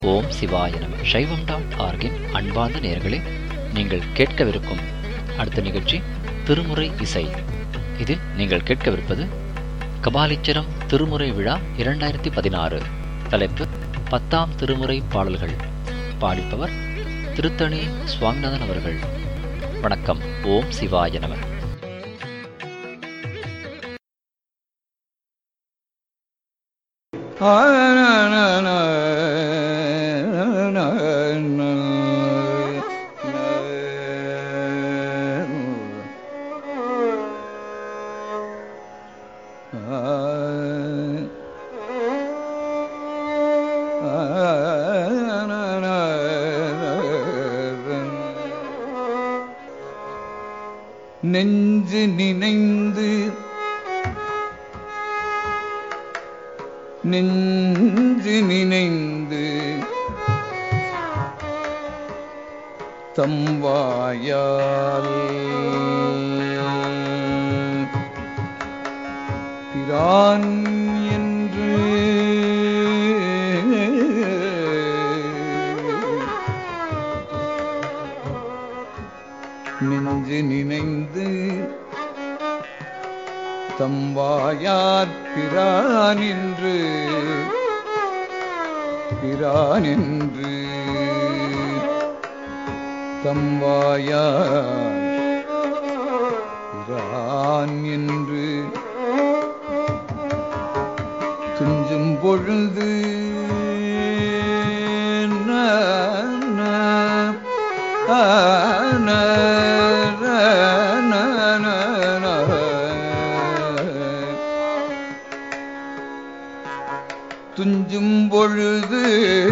ஓம் சிவாய நம சைவம் டாட் ஆர்கின் அன்பார்ந்த நேயர்களே நீங்கள் கேட்கவிருக்கும் அடுத்த நிகழ்ச்சி திருமுறை இசை இதில் நீங்கள் கேட்கவிருப்பது கபாலீச்சரம் திருமுறை விழா இரண்டாயிரத்தி பதினாறு தலைப்பு பத்தாம் திருமுறை பாடல்கள் பாடிப்பவர் திருத்தணி சுவாமிநாதன் அவர்கள் வணக்கம் ஓம் சிவாய நம நெஞ்சு நினைந்து நெஞ்சு நினைந்து தம்வாயால் பிரான் என்று நெஞ்சு நினைந்து தம்வாயார் பிரான் என்று பிரான் என்று தம்வாயார் பிரான் என்று துஞ்சும் பொழுது நா, நா, ஆ, நா, நா, நா, நா, நா. துஞ்சும் பொழுது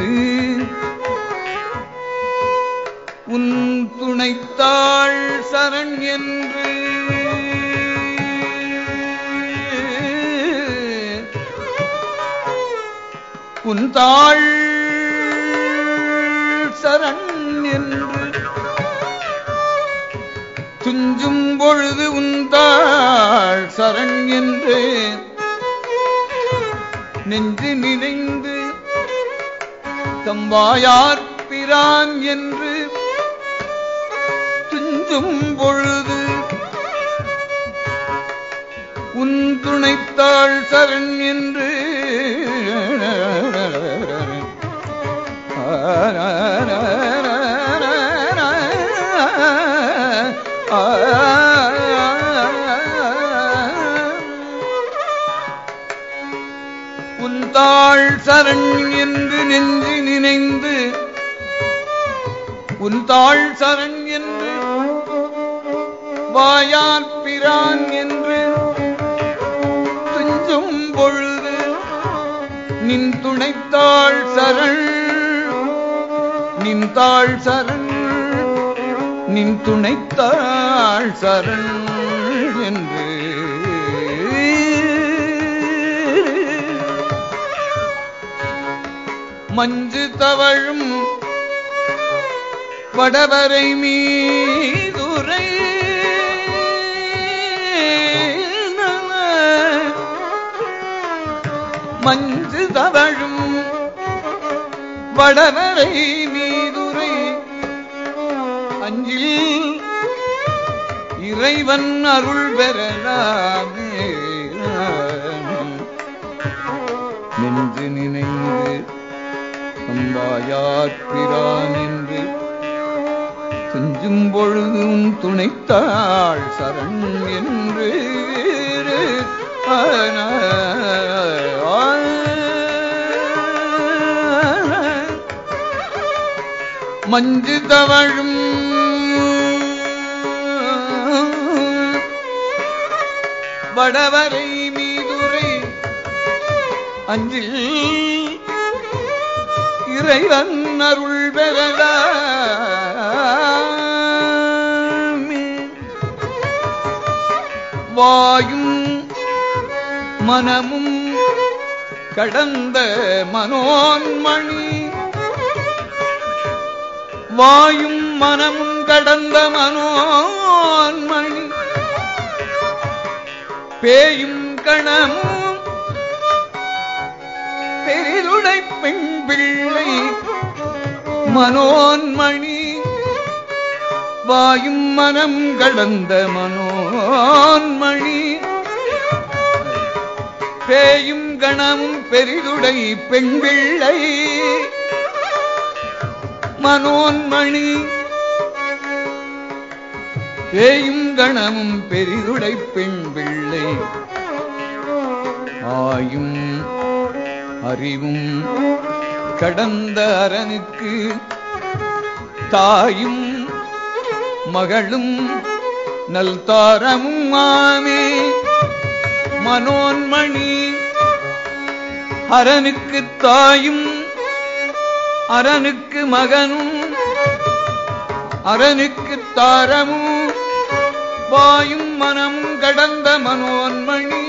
உன் துணைத்தாள் சரண் என்று உன் தாள் சரண் என்று துஞ்சும் பொழுது உன் தாள் சரண் என்று நெஞ்சு நினைந்து தம்பாயார் பிரான் என்று துஞ்சும் பொழுது உன் துணைத்தாள் சரண் என்று உன் தாள் சரண் என்று நெஞ்சு நினைந்து உன் தாள் சரண் என்று வாயார் பிரான் என்று துஞ்சும் பொழுது நின் துணைத்தாள் சரண் நின் தாள் சரண் நின் துணைத்தாள் சரண் என்று மஞ்சு தவழும் வடவரை மீதுரை மஞ்சு தவழும் வடவரை மீதுரை அஞ்சில் இறைவன் அருள் பெறலாமே நின்று நினைந்து அம்பாயாற்பிரான் என்று துஞ்சும் பொழுதும் துணைத்தாள் சரண் என்று ஆன, மஞ்சு தவழும் வடவரை மீதுரை அஞ்சில் இறைவன் அருள் பெறலாமே வாயும் மனமும் கடந்த மனோன்மணி வாயும் மனமும் கடந்த மனோன்மணி பேயும் கணமும் பெரிதுடை பெண் பிள்ளை மனோன்மணி வாயும் மனம் கடந்த மனோன்மணி பேயும் கணமும் பெரிதுடை பெண் பிள்ளை மனோன்மணி பேயும் கணமும் பெரிதுடை பெண் பிள்ளை ஆயும் அறிவும் கடந்த அரனுக்கு தாயும் மகளும் நல்தாரமும் ஆமே மனோன்மணி அரனுக்கு தாயும் அரனுக்கு மகனும் அரனுக்கு தாரமும் வாயும் மனமும் கடந்த மனோன்மணி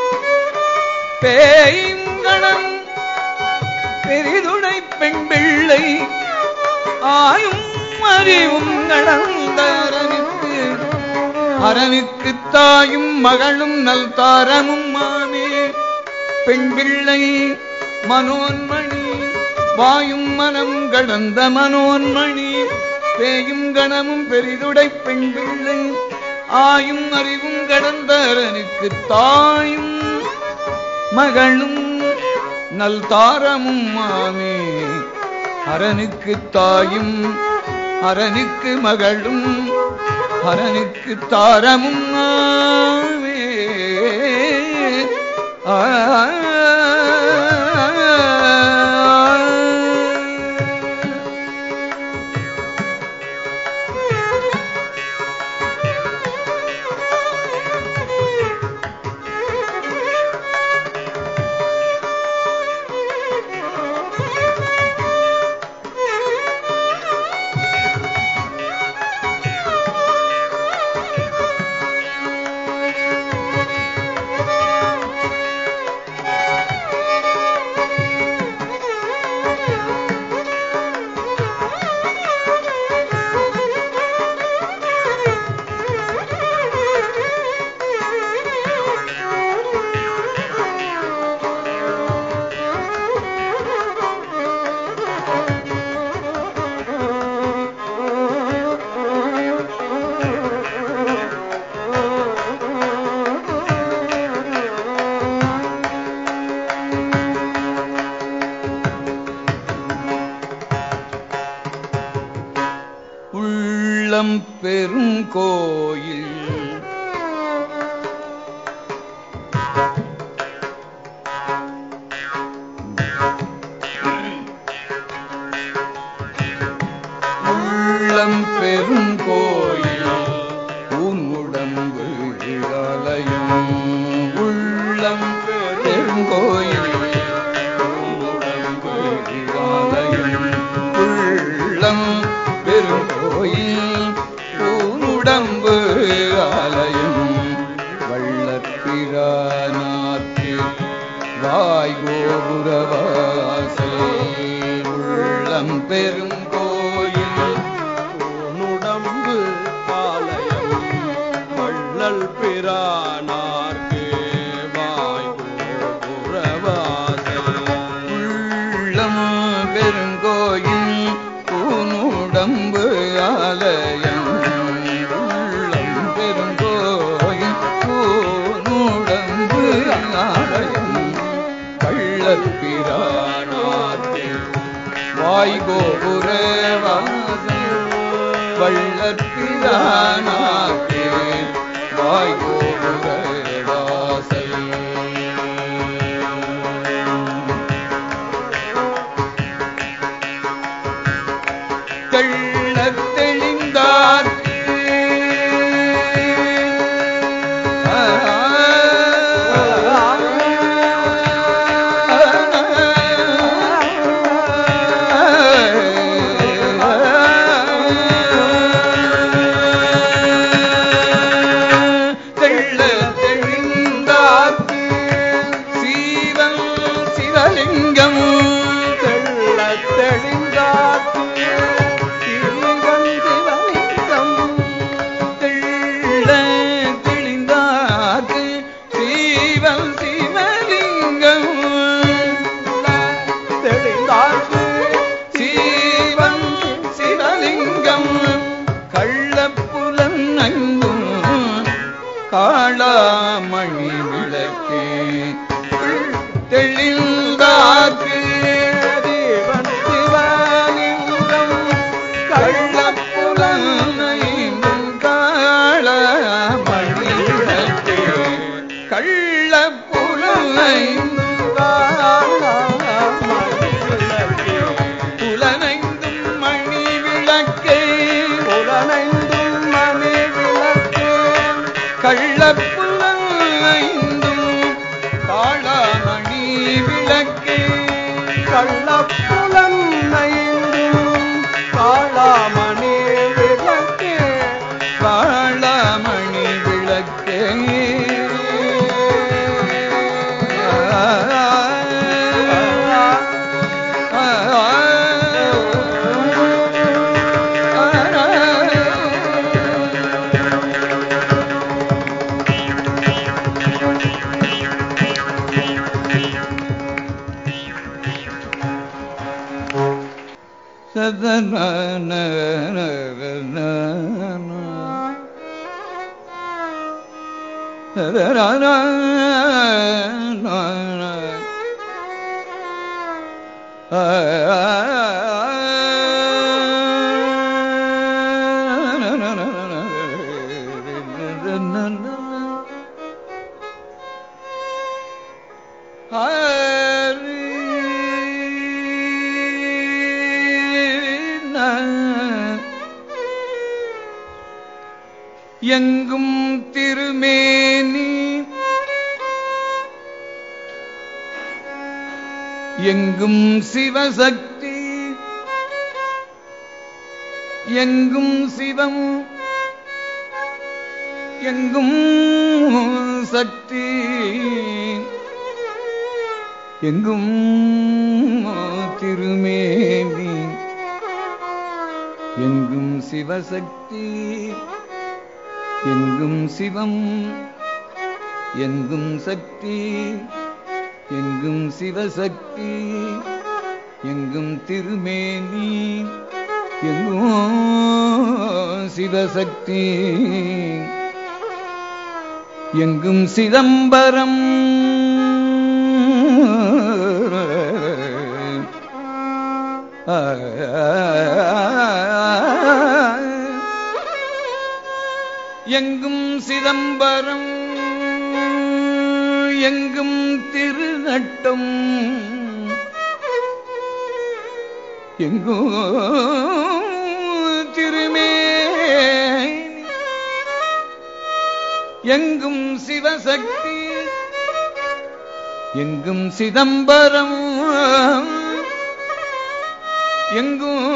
பேயும் கணம் பெரிதுடை பெண் பிள்ளை ஆயும் அறிவும் நடந்த அரனுக்கு அரனுக்கு தாயும் மகளும் நல் தாரமும் மாமே பெண் பிள்ளை மனோன்மணி வாயும் மனம் கடந்த மனோன்மணி பேயும் கணமும் பெரிதுடை பெண் பிள்ளை ஆயும் அறிவும் கடந்த அரனுக்கு தாயும் மகளும் நல் தாரமும் மாமே அரனுக்கு தாயும் அரனுக்கு மகளும் அரனுக்கு தாரமும் ஆமே ஆ உள்ளம் பெருங்கோயில் உள்ளம் பெருங்கோயில் உன்னுடம்பு ஆலயம் உள்ளம் பெருங்கோயில் உன்னுடம்பு ஆலயம் உள்ளம் பெருங்கோயில் பூனுடம்பு ஆலயம் வள்ளப்பிரானார்க்கு வாய்கோபுரவாசல் உள்ளம் பெருங்கோயில் உன்னுடம்பு ஆலயம் வள்ளல் பிரானார்க்கு வாய் புறவாசல் உள்ளம் பெருங்கோயில் பூனுடம்பு ஆலயம் உள்ளம் பெருங்கோயில் பூனுடம்பு ஆலயம் கள்ளப்பிரானார்க்கு வாய்கோபுர வாசல் வள்ளப்பிரானார்க்கு வாய்கோபுர வாசல் தெள்ளத் தெளிந்தார்க்கு ஆ எங்கும் திருமேனி எங்கும் சிவசக்தி எங்கும் சிவம் எங்கும் சக்தி எங்கும் திருமேனி எங்கும் சிவசக்தி எங்கும் சிவம் எங்கும் சக்தி எங்கும் சிவசக்தி எங்கும் திருமேனி எங்கும் சிவசக்தி எங்கும் சிதம்பரம் எங்கும் சிதம்பரம் எங்கும் திருநட்டம் எங்கும் திருமே எங்கும் சிவசக்தி எங்கும் சிதம்பரம் எங்கும்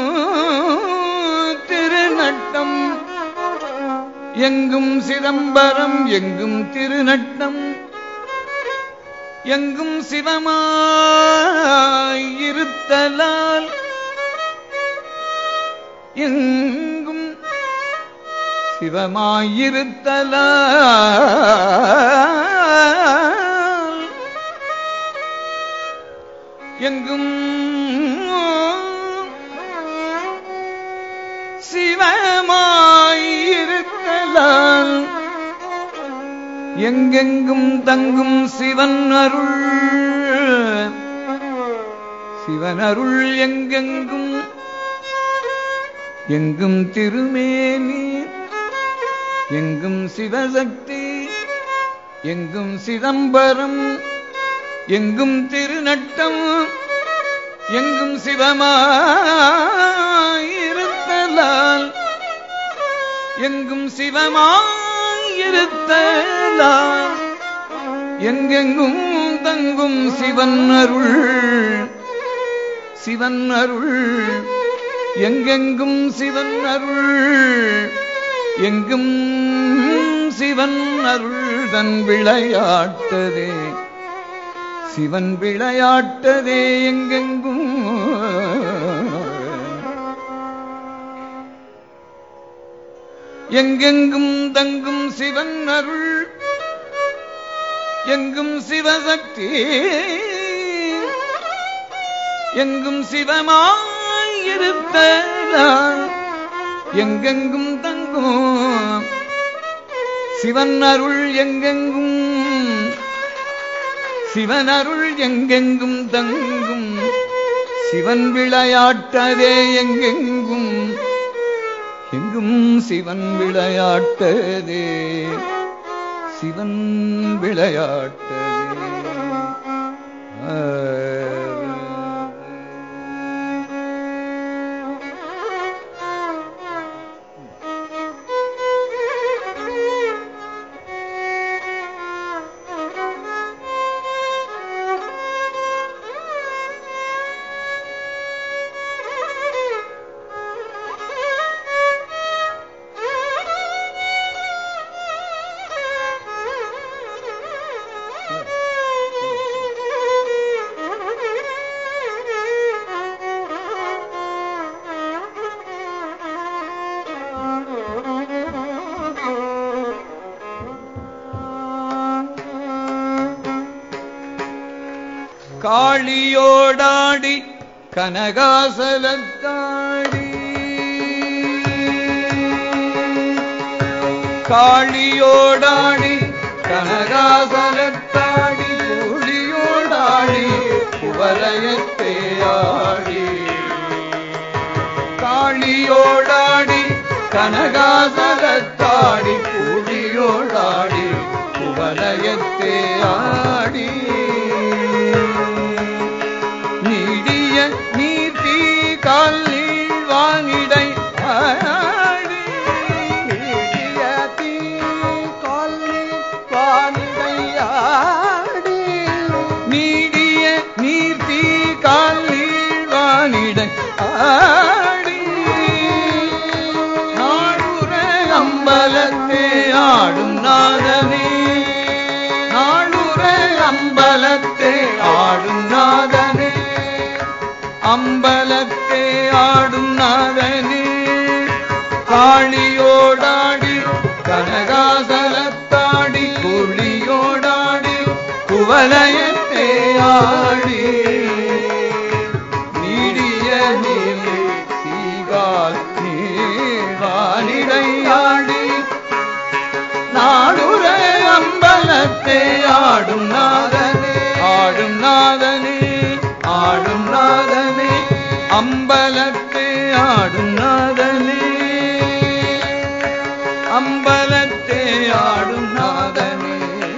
திருநட்டம் எங்கும் சிதம்பரம் எங்கும் திருநட்டம் எங்கும் சிவமாயிருத்தலால் எங்கும் சிவமாயிருத்தலால் எங்கும் சிவமாயிருத்தலால் எங்கெங்கும் தங்கும் சிவன் அருள் சிவன் அருள் எங்கெங்கும் எங்கும் திருமேனி எங்கும் சிவசக்தி எங்கும் சிதம்பரம் எங்கும் திருநட்டம் எங்கும் சிவமாயிருத்தலால் எங்கும் சிவமாயிருத்தலால் எங்கெங்கும் தங்கும் சிவன் அருள் சிவன் அருள் எங்கெங்கும் சிவன் அருள் எங்கும் சிவன் அருள் தன் விளையாட்டதே சிவன் விளையாட்டதே எங்கெங்கும் எங்கெங்கும் தங்கும் சிவன் அருள் எங்கும் சிவசக்தி எங்கும் சிவமாயிருத்தலால் எங்கெங்கும் தங்கும் சிவன் அருள் எங்கெங்கும் சிவன் அருள் எங்கெங்கும் தங்கும் சிவன் விளையாட்டதே எங்கெங்கும் எங்கும் சிவன் விளையாட்டதே சிவன் விளையாட்டதே ஆ. காளியோடாடி கனகாசலத்தாடி காளியோடாடி கனகாசலத்தாடி கூலியோடாடி குவலயத்தே ஆடி காளியோடாடி கனகாசலத்தாடி கூலியோடாடி குவலயத்தே ஆடி நீடிய நீர்த்தி கால் நீழ்வானிடை ஆடி நீடிய தீ கால் நீழ்வானிடை ஆடி நீடிய நீர்த்தி கால் நீழ்வானிடை ஆடி நாடுற அம்பலத்தே ஆடும் நாதனே நாடுற அம்பலத்தே ஆடும் நாதனே அம்பலத்தே ஆடும் நாதனே காளியோடாடி கனகாசலத்தாடி குழியோடாடி குவலயத்தே ஆடி நீடிய நீலி சீகால் நீவானிடையாடி நாடுற அம்பலத்தே ஆடும் நாதனே ஆடும் நாதனே ஆடும் நாதனே அம்பலத்தே ஆடும் நாதனே அம்பலத்தே ஆடும் நாதனே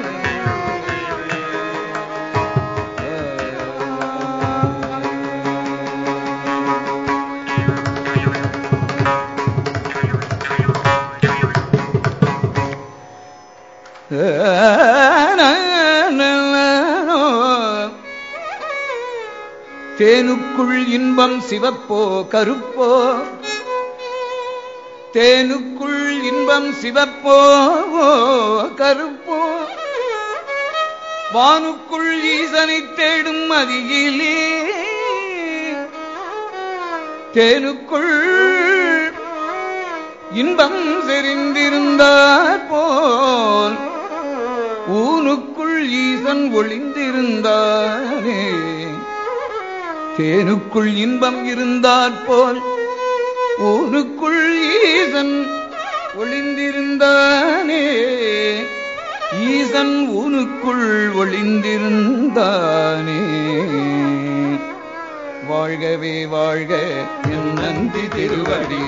தேனுக்குள் இன்பம் சிவப்போ கருப்போ தேனுக்குள் இன்பம் சிவப்போ கருப்போ வானுக்குள் ஈசனை தேடும் அதிகிலே தேனுக்குள் இன்பம் செறிந்திருந்தார் போல் ஊனுக்குள் ஈசன் ஒளிந்திருந்தானே தேனுக்குள் இன்பம் இருந்தாற் போல் ஊனுக்குள் ஈசன் ஒளிந்திருந்தானே ஈசன் ஊனுக்குள் ஒளிந்திருந்தானே வாழ்கவே வாழ்க என் நந்தி திருவடி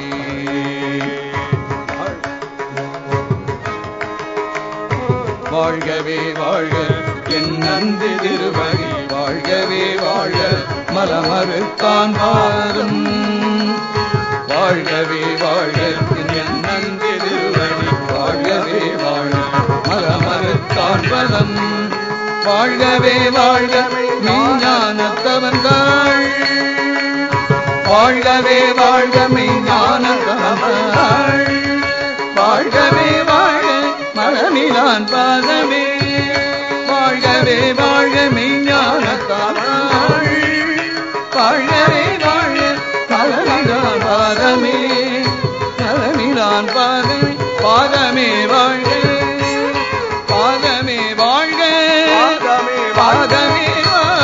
வாழ்கவே வாழ்க என் நந்தி திருவடி வாழ்கவே வாழ்க மலமறுத்தான் பாரும் வாழ்கவே வாழ்க என் நந்தி திருவடி வாழ்கவே வாழ்க மலமறுத்தான் பதம் வாழ்கவே வாழ்க ஞானத்தவன்கள் வாழ்கவே வாழ்க ஞானத்தவன்கள் வாழ்கவே வாழ்க மலமிலான் பாதமே வாழ்கவே வாழ்க மெய்ஞானத்தாள் வாழ்கவே வாழ்க மலமிலான் பாதமே மலமிலான் பாதமே பாதமே வாழ்க பாதமே வாழ்க பாதமே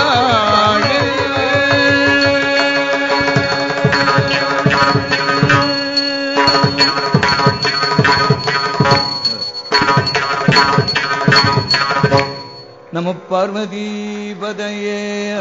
நம பார்வதி பதையே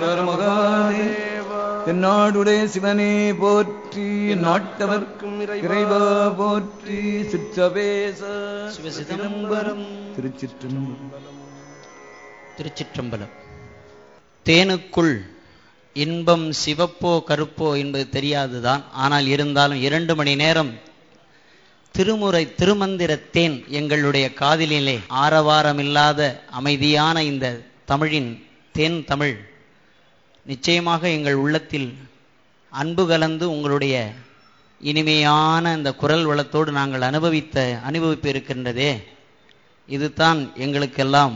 தென்னாடுடைய சிவனே போற்றி நாட்டவர்க்கும் இறைவா போற்றி சிற்றபேச சிவசிதம்பரம் திருச்சிற்றம்பலம் திருச்சிற்றம்பலம் தேனுக்குள் இன்பம் சிவப்போ கருப்போ என்பது தெரியாதுதான் ஆனால் இருந்தாலும் இரண்டு மணி நேரம் திருமுறை திருமந்திர தேன் எங்களுடைய காதிலே ஆரவாரமில்லாத அமைதியான இந்த தமிழின் தேன் தமிழ் நிச்சயமாக எங்கள் உள்ளத்தில் அன்பு கலந்து உங்களுடைய இனிமையான இந்த குரல் வளத்தோடு நாங்கள் அனுபவித்த அனுபவிப்பு இருக்கின்றதே இதுதான் எங்களுக்கெல்லாம்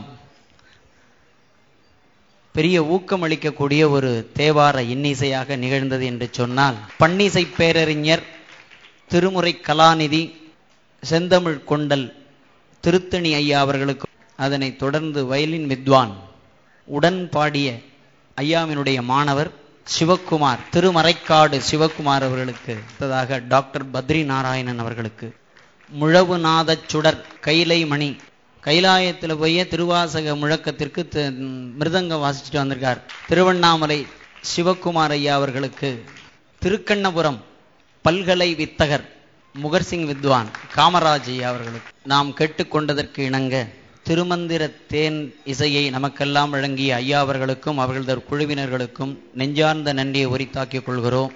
பெரிய ஊக்கமளிக்கக்கூடிய ஒரு தேவார இன்னிசையாக நிகழ்ந்தது என்று சொன்னால் பன்னிசை பேரறிஞர் திருமுறை கலாநிதி செந்தமிழ் கொண்டல் திருத்தணி ஐயா அவர்களுக்கு அதனைத் தொடர்ந்து வயலின் வித்வான் உடன் பாடிய ஐயாவினுடைய மாணவர் சிவக்குமார் திருமறைக்காடு சிவக்குமார் அவர்களுக்கு அடுத்ததாக டாக்டர் பத்ரி நாராயணன் அவர்களுக்கு முழவுநாதச் சுடர் கைலை மணி கைலாயத்தில் போய் திருவாசக முழக்கத்திற்கு தி- மிருதங்கம் வாசிச்சுட்டு வந்திருக்கார் திருவண்ணாமலை சிவக்குமார் ஐயா அவர்களுக்கு திருக்கண்ணபுரம் பல்கலை வித்தகர் முகர்சிங் வித்வான் காமராஜ் ஐயா அவர்களுக்கு நாம் கேட்டுக்கொண்டதற்கு இணங்க திருமந்திர தேன் இசையை நமக்கெல்லாம் வழங்கிய ஐயா அவர்களுக்கும் அவர்களது குழுவினர்களுக்கும் நெஞ்சார்ந்த நன்றியை உரித்தாக்கிக் கொள்கிறோம்